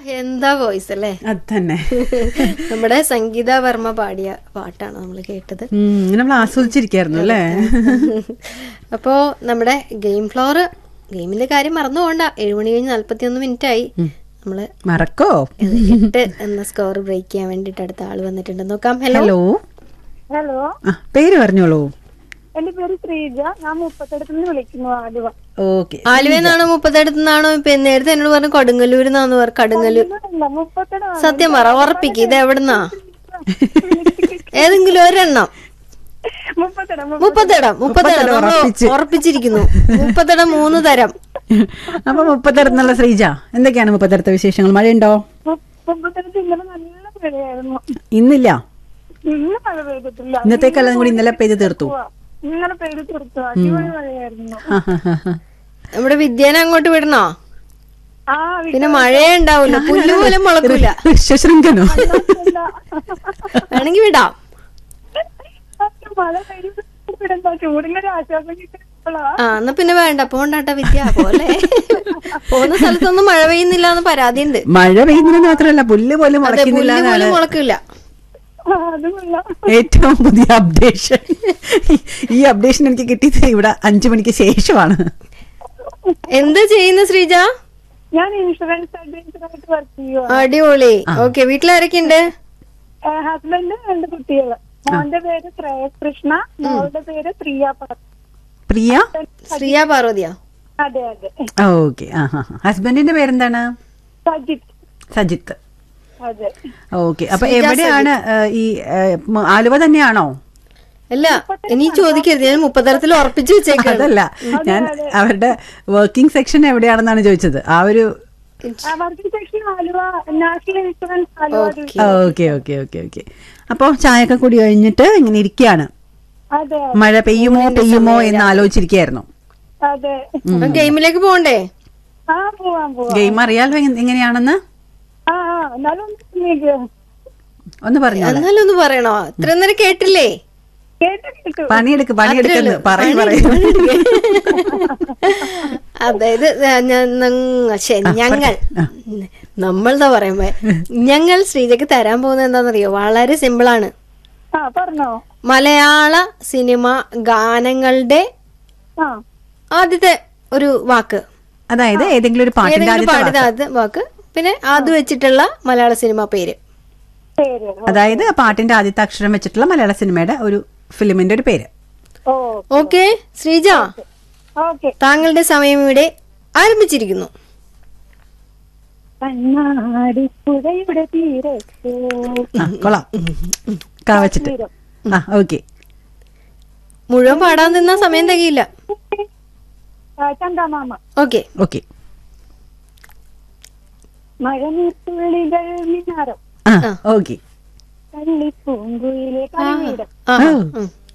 എന്താ വോയിസ് അല്ലേ അത് തന്നെ നമ്മുടെ സംഗീത വർമ്മ പാടിയ പാട്ടാണ് നമ്മൾ കേട്ടത് ഉം, നമ്മൾ ആസ്വദിച്ചിരിക്കായിരുന്നു അല്ലേ അപ്പോ നമ്മുടെ ഗെയിം ഫ്ലോർ ഗെയിമിന്റെ കാര്യം മറന്നു പോണ്ട ഏഴുമണി കഴിഞ്ഞ് നാല്പത്തി ഒന്ന് മിനിറ്റ് ആയി നമ്മള് മറക്കോ ഇത് എട്ട് എന്ന സ്കോർ ബ്രേക്ക് ചെയ്യാൻ വേണ്ടിട്ട് അടുത്ത ആള് വന്നിട്ടുണ്ട് നോക്കാം ഹലോ ഹലോ ഹലോ ആ പേര് പറഞ്ഞോളൂ എന്റെ പേര് ശ്രീജ ഞാൻ മുപ്പത്തെടുത്ത് നിന്ന് വിളിക്കുന്നു ആലുവ ഓക്കെ ആലുവെന്നാണോ മുപ്പത്തടുത്ത് നിന്നാണോ ഇപ്പൊ നേരത്തെ എന്നോട് പറഞ്ഞു കൊടുങ്ങല്ലൂരിൽ നിന്നാന്ന് പറ കൊടുങ്ങല്ലൂർ അല്ല മുപ്പത്തെട്ട് സത്യം പറ ഉറപ്പിക്ക് ഇത് എവിടുന്നാ ഏതെങ്കിലും ഒരെണ്ണം മുപ്പത്തെട്ട് മുപ്പത്തിടം മുപ്പത്തിടം മുപ്പത്തിടം നമ്മൾ ഉറപ്പിച്ച്. ഉറപ്പിച്ചിരിക്കുന്നു മുപ്പത്തിടം മൂന്ന് തരം അപ്പൊ മുപ്പത്തിടത്തുനിന്നുള്ള ശ്രീജ എന്തൊക്കെയാണ് മുപ്പത്തിടത്തെ വിശേഷങ്ങൾ മഴയുണ്ടോ മുപ്പത്തെടുത്ത് ഇന്നലെ നല്ല മഴയായിരുന്നു ഇന്നില്ല ഇന്ന് മഴ പെയ്തിട്ടില്ല ഇന്നത്തേക്കെല്ലാം കൂടി ഇന്നലെ പെയ്ത് തീർത്തു ഇന്നലെ പെയ്ത് തീർത്തു അടിപൊളി മഴയായിരുന്നു ആ, ആ, ആ, ആ. നമ്മുടെ വിദ്യേനെ അങ്ങോട്ട് വിടണോ ആ പിന്നെ മഴയേ ഉണ്ടാവില്ല പുല്ല് പോലും മുളക്കൂല ഋഷ്യശൃംഖനോ വിട്ടില്ല വേണമെങ്കി വിടാം മഴ പെയ്തിട്ടുണ്ടാ ചൂടിന്റെ ഒരു ആശ്വാസം കിട്ടുമ്പോഴാ ആ എന്നാ പിന്നെ വേണ്ട പോണ്ടാട്ട വിദ്യ പോലെ പോകുന്ന സ്ഥലത്തൊന്നും മഴ പെയ്യുന്നില്ല എന്ന് പരാതിയുണ്ട് മഴ പെയ്യുന്നതിന് മാത്രമല്ല പുല്ല് പോലും അതെ മുളയ്ക്കുന്നില്ല പുല്ല് എന്നാണ് പോലും മുളക്കില്ല അതുമില്ല ഏറ്റവും പുതിയ അപ്ഡേഷൻ ഈ അപ്ഡേഷൻ എനിക്ക് കിട്ടിയത് ഇവിടെ അഞ്ചു മണിക്ക് ശേഷമാണ് എന്ത് ചെയ്യുന്നു ശ്രീജ ഞാൻ ഇൻഷുറൻസ് അഡ്വൈസറായിട്ട് വർക്ക് ചെയ്യുക അടിപൊളി ഓക്കെ വീട്ടിലാരൊക്കെ ഉണ്ട് ഹസ്ബൻഡ് രണ്ട് കുട്ടികള് മോന്റെ പേര് ശ്രേയസ് കൃഷ്ണ മോളുടെ പേര് പ്രിയ പാർവതി. പ്രിയ ശ്രീയ പാർവതിയാ അതെ അതെ ഓക്കെ ആ ഹാ ഹസ്ബൻഡിന്റെ പേരെന്താണ് സജിത്ത് സജിത്ത് അതെ ഓക്കെ അപ്പൊ എവിടെയാണ് ഏ, ഈ ഏ, മ- ആലുവ തന്നെയാണോ അല്ല ഇനി ചോദിക്കരുത് ഞാൻ മുപ്പത്തരത്തിൽ ഉറപ്പിച്ചു വെച്ചേക്കാണ് അതല്ല ഞാൻ അവരുടെ വർക്കിംഗ് സെക്ഷൻ എവിടെയാണെന്നാണ് ചോദിച്ചത് ആ ഒരു working section Aluva national insurance Aluva division. Okay okay okay okay അപ്പൊ ചായയൊക്കെ കൂടി കഴിഞ്ഞിട്ട് ഇങ്ങനെ ഇരിക്കുകയാണ് അതെ മഴ പെയ്യുമോ പെയ്യുമോ എന്ന് ആലോചിച്ചിരിക്കുകയായിരുന്നു അതെ ഗെയിമിലേക്ക് പോകണ്ടേ ആ പോവാം പോവാം ഗെയിം അറിയാലോ എങ്ങ- എങ്ങനെയാണെന്ന് ആ ആ എന്നാലും ഒന്ന് സമ്മതിക്ക്. ഒന്ന് പറഞ്ഞോളെ എന്നാലും ഒന്ന് പറയണോ ഇത്ര നേരം കേട്ടില്ലേ കേട്ട് കേട്ടു പണിയെടുക്ക് പണിയെടുക്കുന്നു പറയും പറയും അതായത് ഞ- ഞ- ഞങ്ങ- ശ്ശെ, ഞങ്ങൾ നമ്മളെന്താ പറയുമ്പോ ഞങ്ങൾ ശ്രീജയ്ക്ക് തരാൻ പോകുന്നത് എന്താണെന്നറിയോ വളരെ സിമ്പിൾ ആണ് ആ പറഞ്ഞോ മലയാള സിനിമ ഗാനങ്ങളുടെ ആ ആദ്യത്തെ ഒരു വാക്ക് അതായത് ഏതെങ്കിലും ഒരു പാട്ടിന്റെ ഏതെങ്കിലും ആദ്യത്തെ പാടിയ ആദ്യ വാക്ക് പിന്നെ അത് വെച്ചിട്ടുള്ള മലയാള സിനിമ പേര് പേര് വാക്ക്. അതായത് ആ പാട്ടിന്റെ ആദ്യത്തെ അക്ഷരം വെച്ചിട്ടുള്ള മലയാള സിനിമയുടെ ഒരു ഫിലിമിന്റെ ഒരു പേര് ഓ ഓക്കെ ശ്രീജ ഓക്കെ താങ്കളുടെ സമയം ഇവിടെ ആരംഭിച്ചിരിക്കുന്നു കണ്ണാടി പുഴയുടെ തീരത്ത് ആ കൊള്ളാം കാ വെച്ചിട്ട് തീരം. ആ ഓക്കെ മുഴുവൻ പാടാൻ നിന്ന സമയം തികയില്ല ആ, ചന്ദാമാമ ഓക്കെ ഓക്കെ മഴനീർത്തുള്ളികൾ മിനാരം ആ ഓക്കെ കള്ളിപ്പൂങ്കുയിലെ കളിവീട് ആ ഓ. ഉം.